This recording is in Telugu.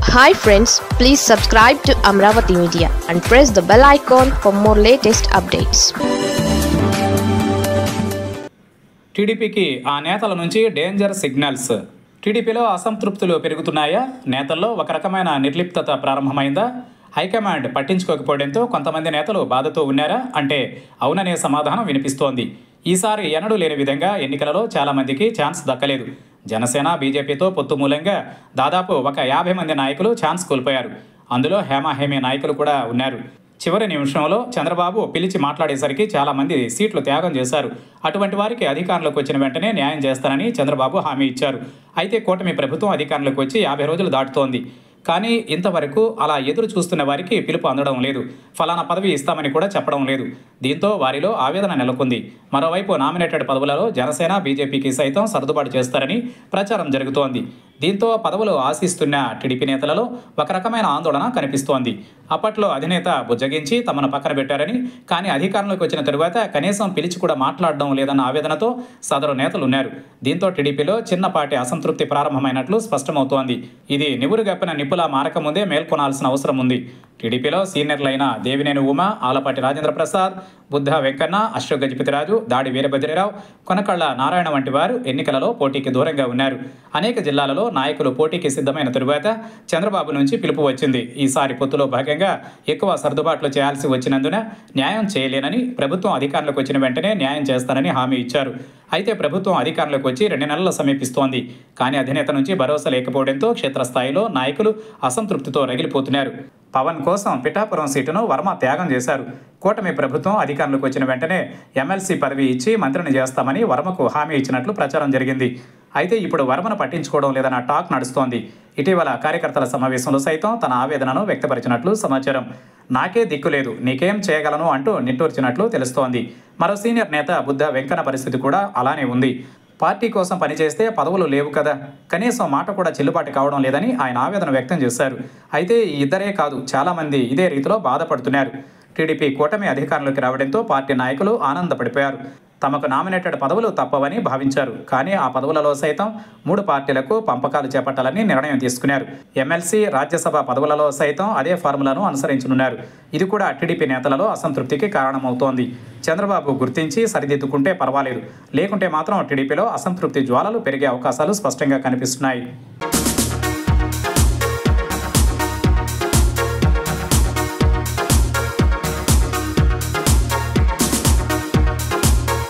hi friends please subscribe to Amaravati media and press the bell icon for more latest updates టీడీపీకి ఆ నేతల నుంచి డేంజర్ సిగ్నల్స్ టీడీపీలో అసంతృప్తులు పెరుగుతున్నాయా నేతల్లో ఒక రకమైన నిర్లిప్తత ప్రారంభమైందా హైకమాండ్ పట్టించుకోకపోవడంతో కొంతమంది నేతలు బాధతో ఉన్నారా అంటే అవుననే సమాధానం వినిపిస్తోంది ఈసారి ఎన్నడూ లేని విధంగా ఎన్నికలలో చాలామందికి ఛాన్స్ దక్కలేదు జనసేన బీజేపీతో పొత్తు మూలంగా దాదాపు ఒక యాభై మంది నాయకులు ఛాన్స్ కోల్పోయారు అందులో హేమాహేమి నాయకులు కూడా ఉన్నారు చివరి నిమిషంలో చంద్రబాబు పిలిచి మాట్లాడేసరికి చాలామంది సీట్లు త్యాగం చేశారు అటువంటి వారికి అధికారంలోకి వచ్చిన వెంటనే న్యాయం చేస్తానని చంద్రబాబు హామీ ఇచ్చారు అయితే కూటమి ప్రభుత్వం అధికారంలోకి వచ్చి యాభై రోజులు దాటుతోంది కానీ ఇంతవరకు అలా ఎదురు చూస్తున్న వారికి పిలుపు అందడం లేదు ఫలానా పదవి ఇస్తామని కూడా చెప్పడం లేదు దీంతో వారిలో ఆవేదన నెలకొంది మరోవైపు నామినేటెడ్ పదవులలో జనసేన బీజేపీకి సైతం సర్దుబాటు చేస్తారని ప్రచారం జరుగుతోంది దీంతో పదవులు ఆశిస్తున్న టీడీపీ నేతలలో ఒక రకమైన ఆందోళన కనిపిస్తోంది అప్పట్లో అధినేత బుజ్జగించి తమను పక్కన పెట్టారని కానీ అధికారంలోకి వచ్చిన తరువాత కనీసం పిలిచి కూడా మాట్లాడడం లేదన్న ఆవేదనతో సదరు నేతలు ఉన్నారు దీంతో టీడీపీలో చిన్నపాటి అసంతృప్తి ప్రారంభమైనట్లు స్పష్టమవుతోంది ఇది నివురుగప్పిన నిప్పులా మారకముందే మేల్కొనాల్సిన అవసరం ఉంది టీడీపీలో సీనియర్లైన దేవినేని ఉమ ఆలపాటి రాజేంద్ర ప్రసాద్ బుద్ధ వెంకన్న అశోక్ గజపతిరాజు దాడి వీరభద్రరావు కొనకళ్ళ నారాయణ వంటి వారు ఎన్నికలలో పోటీకి దూరంగా ఉన్నారు అనేక జిల్లాలలో నాయకులు పోటీకి సిద్ధమైన తరువాత చంద్రబాబు నుంచి పిలుపు వచ్చింది ఈసారి పొత్తులో భాగంగా ఎక్కువ సర్దుబాట్లు చేయాల్సి వచ్చినందున న్యాయం చేయలేనని ప్రభుత్వం అధికారంలోకి వచ్చిన వెంటనే న్యాయం చేస్తానని హామీ ఇచ్చారు అయితే ప్రభుత్వం అధికారంలోకి వచ్చి రెండు నెలలు సమీపిస్తోంది కానీ అధినేత నుంచి భరోసా లేకపోవడంతో క్షేత్రస్థాయిలో నాయకులు అసంతృప్తితో రగిలిపోతున్నారు పవన్ కోసం పిఠాపురం సీటును వర్మ త్యాగం చేశారు కూటమి ప్రభుత్వం అధికారంలోకి వచ్చిన వెంటనే ఎమ్మెల్సీ పదవి ఇచ్చి మంత్రిని చేస్తామని వర్మకు హామీ ఇచ్చినట్లు ప్రచారం జరిగింది అయితే ఇప్పుడు వర్మను పట్టించుకోవడం లేదన్న టాక్ నడుస్తోంది ఇటీవల కార్యకర్తల సమావేశంలో సైతం తన ఆవేదనను వ్యక్తపరిచినట్లు సమాచారం నాకే దిక్కు లేదు నీకేం చేయగలను అంటూ నిట్టూర్చినట్లు తెలుస్తోంది మరో సీనియర్ నేత బుద్ధ వెంకన్న పరిస్థితి కూడా అలానే ఉంది పార్టీ కోసం పనిచేస్తే పదవులు లేవు కదా కనీసం మాట కూడా చెల్లుబాటు కావడం లేదని ఆయన ఆవేదన వ్యక్తం చేశారు అయితే ఈ ఇద్దరే కాదు చాలామంది ఇదే రీతిలో బాధపడుతున్నారు టీడీపీ కూటమి అధికారంలోకి రావడంతో పార్టీ నాయకులు ఆనందపడిపోయారు తమకు నామినేటెడ్ పదవులు తప్పవని భావించారు కానీ ఆ పదవులలో సైతం మూడు పార్టీలకు పంపకాలు చేపట్టాలని నిర్ణయం తీసుకున్నారు ఎమ్మెల్సీ రాజ్యసభ పదవులలో సైతం అదే ఫార్ములాను అనుసరించనున్నారు ఇది కూడా టీడీపీ నేతలలో అసంతృప్తికి కారణమవుతోంది చంద్రబాబు గుర్తించి సరిదిద్దుకుంటే పర్వాలేదు లేకుంటే మాత్రం టీడీపీలో అసంతృప్తి జ్వాలలు పెరిగే అవకాశాలు స్పష్టంగా కనిపిస్తున్నాయి